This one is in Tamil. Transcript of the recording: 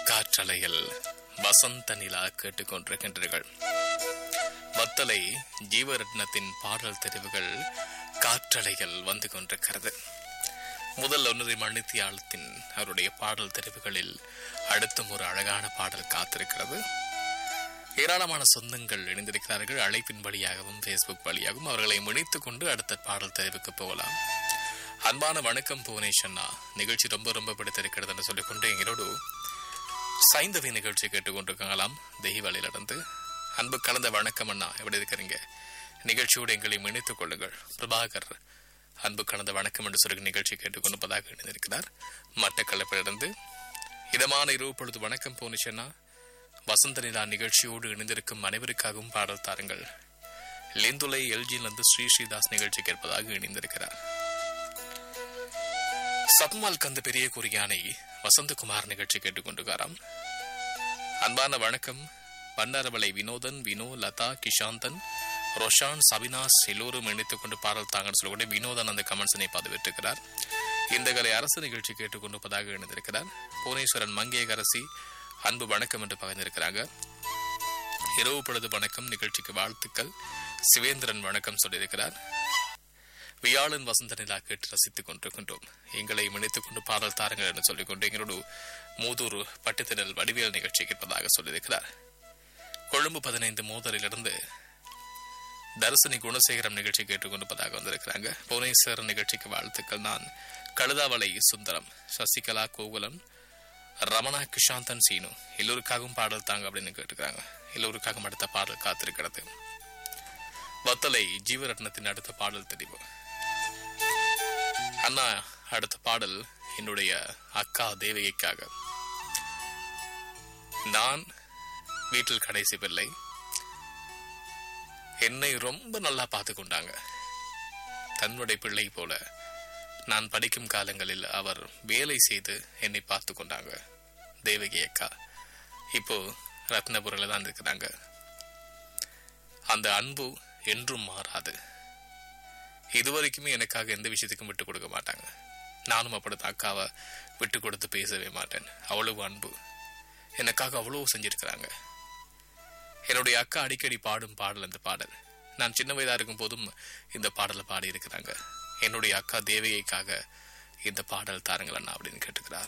காற்றலையில் வசந்த நிலா கேட்டுக்கொண்டிருக்கின்றீர்கள் வத்தலை ஜீவரத்னத்தின் பாடல் தெரிவுகள் காற்றலையில் வந்து கொண்டிருக்கிறது முதல் ஒன்றரை மணித்தியாலத்தின் அவருடைய பாடல் தெரிவுகளில் அடுத்தும் ஒரு அழகான பாடல் காத்திருக்கிறது ஏராளமான சொந்தங்கள் இணைந்திருக்கிறார்கள் அழைப்பின் வழியாகவும் ஃபேஸ்புக் வழியாகவும் அவர்களை முனைத்துக் கொண்டு அடுத்த பாடல் தெரிவுக்கு போகலாம் அன்பான வணக்கம் புவனேஷ் அண்ணா நிகழ்ச்சி ரொம்ப ரொம்ப பிடித்திருக்கிறது என்று சொல்லிக்கொண்டு எங்களோடு சைந்தவி நிகழ்ச்சி கேட்டுக்கொண்டிருக்காங்களாம் தெய்வாலிலிருந்து அன்பு கலந்த வணக்கம் அண்ணா எப்படி இருக்கிறீங்க நிகழ்ச்சியோடு எங்களை இணைத்துக் கொள்ளுங்கள் பிரபாகர் அன்பு கலந்த வணக்கம் என்று சொல்லி நிகழ்ச்சி கேட்டுக்கொண்டிருப்பதாக இணைந்திருக்கிறார் மட்டக்களப்பிலிருந்து இதமான இரவு பொழுது வணக்கம் புவனேஷ் அண்ணா வசந்த நிலா நிகழ்ச்சியோடு இணைந்திருக்கும் அனைவருக்காகவும் பாடல் தாருங்கள் லிந்துலை எல்ஜியிலிருந்து ஸ்ரீ ஸ்ரீதாஸ் நிகழ்ச்சி கேட்பதாக இணைந்திருக்கிறார் சப்மால் கந்த பெரிய குறியானை வசந்தகுமார் நிகழ்ச்சி கேட்டுக்கொண்டிருக்காராம் அன்பான வணக்கம் பண்டாரவளை வினோதன் வினோ லதா கிஷாந்தன் ரொஷான் சபினாஸ் எல்லோரும் இணைத்துக் கொண்டு பாடல் தாங்கன்னு சொல்லக்கூடிய வினோதன் அந்த கமெண்ட்ஸனை பதிவிட்டிருக்கிறார் இந்த கலை அரசு நிகழ்ச்சி கேட்டுக்கொண்டிருப்பதாக இணைந்திருக்கிறார் புவனேஸ்வரன் மங்கேகரசி அன்பு வணக்கம் என்று பகிர்ந்திருக்கிறாங்க இரவு பொழுது வணக்கம் நிகழ்ச்சிக்கு வாழ்த்துக்கள் சிவேந்திரன் வணக்கம் சொல்லியிருக்கிறார் வியாழன் வசந்த நிலா கேட்டு ரசித்துக் கொண்டிருக்கின்றோம் எங்களை இணைத்துக் கொண்டு பாடல் தாருங்கள் என்று சொல்லிக்கொண்டு எங்களோடு மூதூர் பட்டுத்திடல் வடிவியல் நிகழ்ச்சி கேட்பதாக சொல்லியிருக்கிறார் கொழும்பு பதினைந்து மோதலிலிருந்து தரிசனி குணசேகரம் நிகழ்ச்சி கேட்டுக்கொண்டிருப்பதாக வந்திருக்கிறாங்க புவனேஸ்வரர் நிகழ்ச்சிக்கு வாழ்த்துக்கள் நான் கழுதாவளை சுந்தரம் சசிகலா கோகுலன் ரமணா கிஷாந்தன் சீனு எல்லோருக்காகவும் பாடல் தாங்க அப்படின்னு கேட்டுக்கிறாங்க எல்லோருக்காகவும் அடுத்த பாடல் காத்திருக்கிறது வத்தலை ஜீவரத்னத்தின் அடுத்த பாடல் தெரிவு அண்ணா அடுத்த பாடல் என்னுடைய அக்கா தேவகிக்காக நான் வீட்டில் கடைசி பிள்ளை என்னை ரொம்ப நல்லா பார்த்து கொண்டாங்க தன்னுடைய பிள்ளை போல நான் படிக்கும் காலங்களில் அவர் வேலை செய்து என்னை பார்த்து கொண்டாங்க தேவகி அக்கா இப்போ ரத்னபுரில் தான் இருக்கிறாங்க அந்த அன்பு என்றும் மாறாது இதுவரைக்குமே எனக்காக எந்த விஷயத்துக்கும் விட்டு கொடுக்க மாட்டாங்க நானும் அப்படித்தான் அக்காவை விட்டு கொடுத்து பேசவே மாட்டேன் அவ்வளவு அன்பு எனக்காக அவ்வளவு செஞ்சிருக்கிறாங்க என்னுடைய அக்கா அடிக்கடி பாடும் பாடல் அந்த பாடல் நான் சின்ன வயதா இருக்கும் போதும் இந்த பாடலை பாடி இருக்கிறாங்க என்னுடைய அக்கா தேவையைக்காக இந்த பாடல் தாருங்கள் அண்ணா அப்படின்னு கேட்டுக்கிறார்